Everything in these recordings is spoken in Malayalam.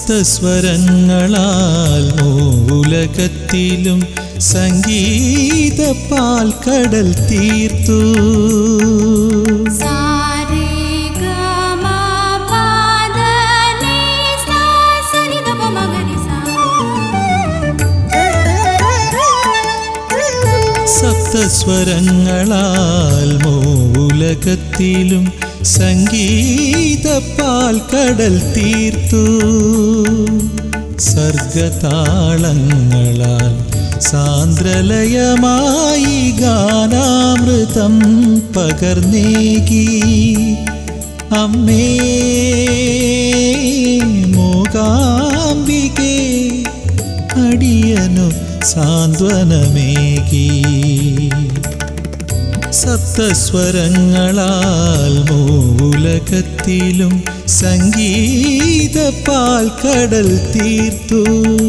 സപ്തസ്വരങ്ങളാൽ മൂലകത്തിലും സംഗീത പാൽക്കടൽ തീർത്തു സാരേ ഗമ പദ നീ സാ സരി ഗ പ മ ഗ രി സാ സപ്തസ്വരങ്ങളാൽ മൂലകത്തിലും സംഗീത പാൽക്കടൽ തീർത്തു സർഗതാളങ്ങളാൽ സാന്ദ്രലയമായി ഗാനാമൃതം പകർന്നേകി അമ്മേ മൂകാംബികേ അടിയനു സാന്ത്വനമേകി സപ്തസ്വരങ്ങളാൽ മൂലകത്തിലും സംഗീത പാൽക്കടൽ തീർത്തു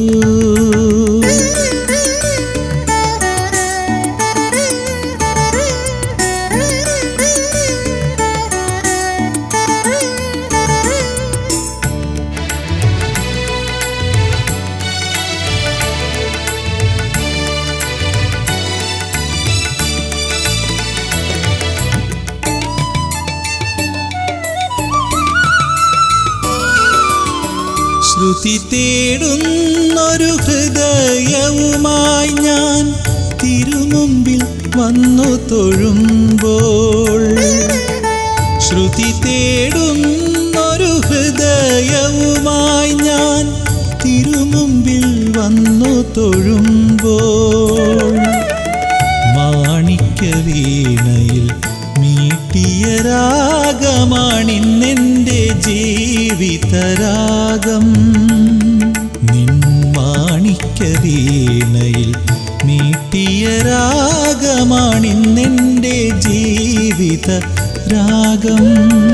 ശ്രുതി തേടുന്നൊരു ഹൃദയവുമായി ഞാൻ തിരുമുമ്പിൽ വന്നു തൊഴുമ്പോൾ ശ്രുതി തേടുന്നൊരു ഹൃദയവുമായി ഞാൻ തിരുമുമ്പിൽ വന്നു തൊഴുമ്പോൾ മാണിക്യ വീണയിൽ മീട്ടിയ രാഗമാണിന്നെൻ്റെ ജീവിതരാഗം നിൻ മാണിക്യ വീണയിൽ മീട്ടിയ രാഗമാണിന്നെൻ്റെ ജീവിത രാഗം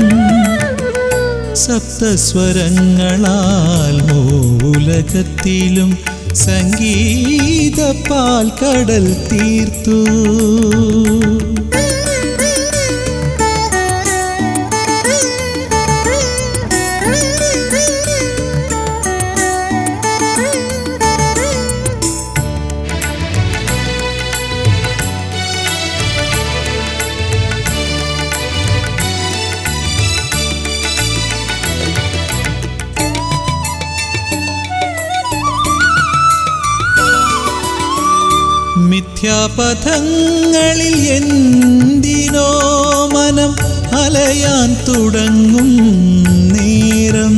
സപ്തസ്വരങ്ങളാൽ മൂലകത്തിലും സംഗീത പാൽക്കടൽ തീർത്തു മിഥ്യാപഥങ്ങളിൽ എന്തിനോ മനം അലയാൻ തുടങ്ങും നേരം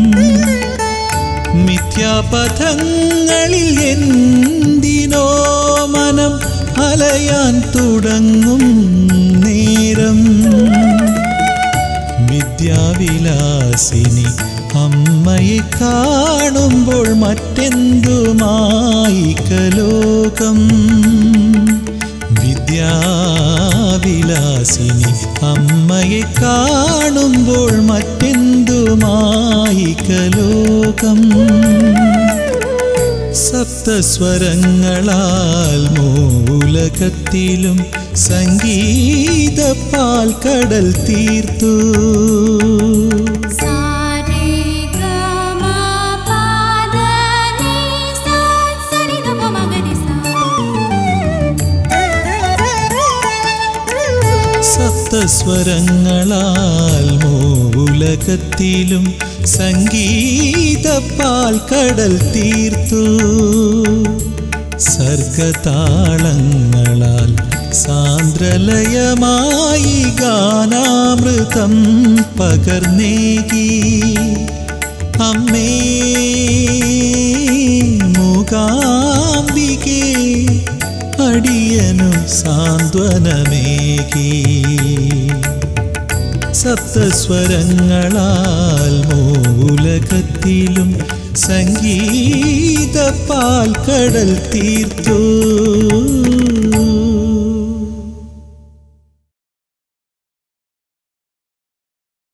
മിഥ്യാപഥങ്ങളിൽ എന്തിനോ മനം അലയാൻ തുടങ്ങും നേരം വിദ്യാവിലാസിനി അമ്മയെ കാണുമ്പോൾ മറ്റെന്തുമായി കലോകം വിദ്യാവിലാസിനി അമ്മയെ കാണുമ്പോൾ മറ്റെന്തുമായി കലോകം സപ്തസ്വരങ്ങളാൽ മൂലകത്തിലും സംഗീത പാൽക്കടൽ തീർത്തു സാരേ ഗമ പദ നീ സാ സരി ഗ പ മ ഗ രി സാ സപ്തസ്വരങ്ങളാൽ മൂലകത്തിലും സംഗീത പാൽക്കടൽ തീർത്തു സർഗതാളങ്ങളാൽ സാന്ദ്രലയമായി ഗാനാമൃതം പകർന്നേകി അമ്മേ മൂകാംബികേ അടിയനു സാന്ത്വനമേകി സപ്തസ്വരങ്ങളാൽ മൂലകത്തിലും സംഗീത പാൽക്കടൽ തീർത്തു